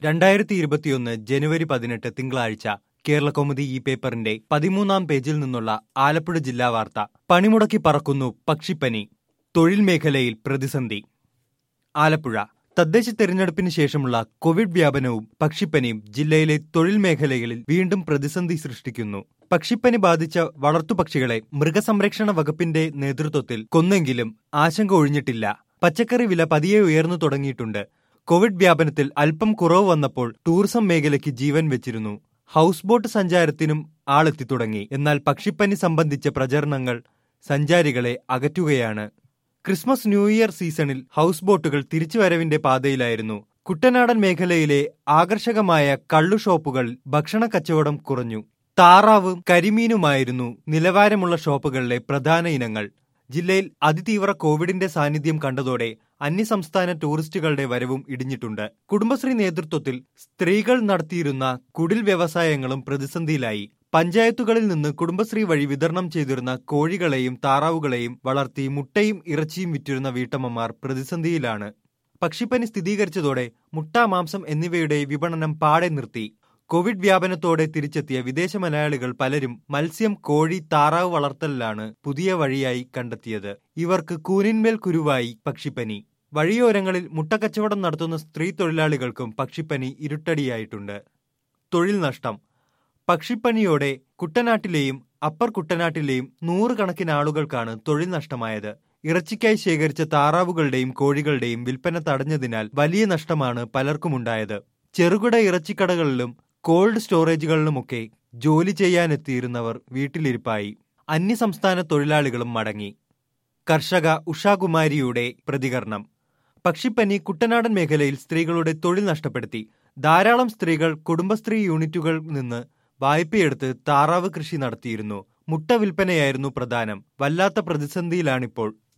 രണ്ടായിരത്തി ഇരുപത്തിയൊന്ന് ജനുവരി പതിനെട്ട് തിങ്കളാഴ്ച കേരളകൗമുദി ഈ പേപ്പറിന്റെ പതിമൂന്നാം പേജിൽ നിന്നുള്ള ആലപ്പുഴ ജില്ലാ വാർത്ത പണിമുടക്കി പറക്കുന്നു പക്ഷിപ്പനി തൊഴിൽ മേഖലയിൽ പ്രതിസന്ധി ആലപ്പുഴ തദ്ദേശ തെരഞ്ഞെടുപ്പിന് ശേഷമുള്ള കോവിഡ് വ്യാപനവും പക്ഷിപ്പനിയും ജില്ലയിലെ തൊഴിൽ മേഖലകളിൽ വീണ്ടും പ്രതിസന്ധി സൃഷ്ടിക്കുന്നു പക്ഷിപ്പനി ബാധിച്ച വളർത്തുപക്ഷികളെ മൃഗസംരക്ഷണ വകുപ്പിന്റെ നേതൃത്വത്തിൽ കൊന്നെങ്കിലും ആശങ്ക ഒഴിഞ്ഞിട്ടില്ല പച്ചക്കറി വില പതിയെ ഉയർന്നു തുടങ്ങിയിട്ടുണ്ട് കോവിഡ് വ്യാപനത്തിൽ അല്പം കുറവ് വന്നപ്പോൾ ടൂറിസം മേഖലയ്ക്ക് ജീവൻ വെച്ചിരുന്നു ഹൗസ് ബോട്ട് സഞ്ചാരത്തിനും ആളെത്തി തുടങ്ങി എന്നാൽ പക്ഷിപ്പനി സംബന്ധിച്ച പ്രചരണങ്ങൾ സഞ്ചാരികളെ അകറ്റുകയാണ് ക്രിസ്മസ് ന്യൂ ഇയർ സീസണിൽ ഹൗസ് ബോട്ടുകൾ തിരിച്ചുവരവിന്റെ പാതയിലായിരുന്നു കുട്ടനാടൻ മേഖലയിലെ ആകർഷകമായ കള്ളു ഷോപ്പുകൾ ഭക്ഷണ കച്ചവടം കുറഞ്ഞു താറാവും കരിമീനുമായിരുന്നു നിലവാരമുള്ള ഷോപ്പുകളിലെ പ്രധാന ഇനങ്ങൾ ജില്ലയിൽ അതിതീവ്ര കോവിഡിന്റെ സാന്നിധ്യം കണ്ടതോടെ അന്യസംസ്ഥാന ടൂറിസ്റ്റുകളുടെ വരവും ഇടിഞ്ഞിട്ടുണ്ട് കുടുംബശ്രീ നേതൃത്വത്തിൽ സ്ത്രീകൾ നടത്തിയിരുന്ന കുടിൽ വ്യവസായങ്ങളും പ്രതിസന്ധിയിലായി പഞ്ചായത്തുകളിൽ നിന്ന് കുടുംബശ്രീ വഴി വിതരണം ചെയ്തിരുന്ന കോഴികളെയും താറാവുകളെയും വളർത്തി മുട്ടയും ഇറച്ചിയും വിറ്റിരുന്ന വീട്ടമ്മമാർ പ്രതിസന്ധിയിലാണ് പക്ഷിപ്പനി സ്ഥിരീകരിച്ചതോടെ മുട്ട മാംസം എന്നിവയുടെ വിപണനം പാടെ നിർത്തി കോവിഡ് വ്യാപനത്തോടെ തിരിച്ചെത്തിയ വിദേശ മലയാളികൾ പലരും മത്സ്യം കോഴി താറാവ് വളർത്തലിലാണ് പുതിയ വഴിയായി കണ്ടെത്തിയത് ഇവർക്ക് കൂനിന്മേൽ കുരുവായി പക്ഷിപ്പനി വഴിയോരങ്ങളിൽ മുട്ടക്കച്ചവടം നടത്തുന്ന സ്ത്രീ തൊഴിലാളികൾക്കും പക്ഷിപ്പനി ഇരുട്ടടിയായിട്ടുണ്ട് തൊഴിൽ നഷ്ടം പക്ഷിപ്പനിയോടെ കുട്ടനാട്ടിലെയും അപ്പർ കുട്ടനാട്ടിലെയും നൂറുകണക്കിന് ആളുകൾക്കാണ് തൊഴിൽ നഷ്ടമായത് ഇറച്ചിക്കായി ശേഖരിച്ച താറാവുകളുടെയും കോഴികളുടെയും വിൽപ്പന തടഞ്ഞതിനാൽ വലിയ നഷ്ടമാണ് പലർക്കുമുണ്ടായത് ചെറുകിട ഇറച്ചിക്കടകളിലും കോൾഡ് സ്റ്റോറേജുകളിലുമൊക്കെ ജോലി ചെയ്യാനെത്തിയിരുന്നവർ വീട്ടിലിരിപ്പായി അന്യസംസ്ഥാന തൊഴിലാളികളും മടങ്ങി കർഷക ഉഷാകുമാരിയുടെ പ്രതികരണം പക്ഷിപ്പനി കുട്ടനാടൻ മേഖലയിൽ സ്ത്രീകളുടെ തൊഴിൽ നഷ്ടപ്പെടുത്തി ധാരാളം സ്ത്രീകൾ കുടുംബശ്രീ യൂണിറ്റുകളിൽ നിന്ന് വായ്പയെടുത്ത് താറാവ് കൃഷി നടത്തിയിരുന്നു മുട്ട വിൽപ്പനയായിരുന്നു പ്രധാനം വല്ലാത്ത പ്രതിസന്ധിയിലാണിപ്പോൾ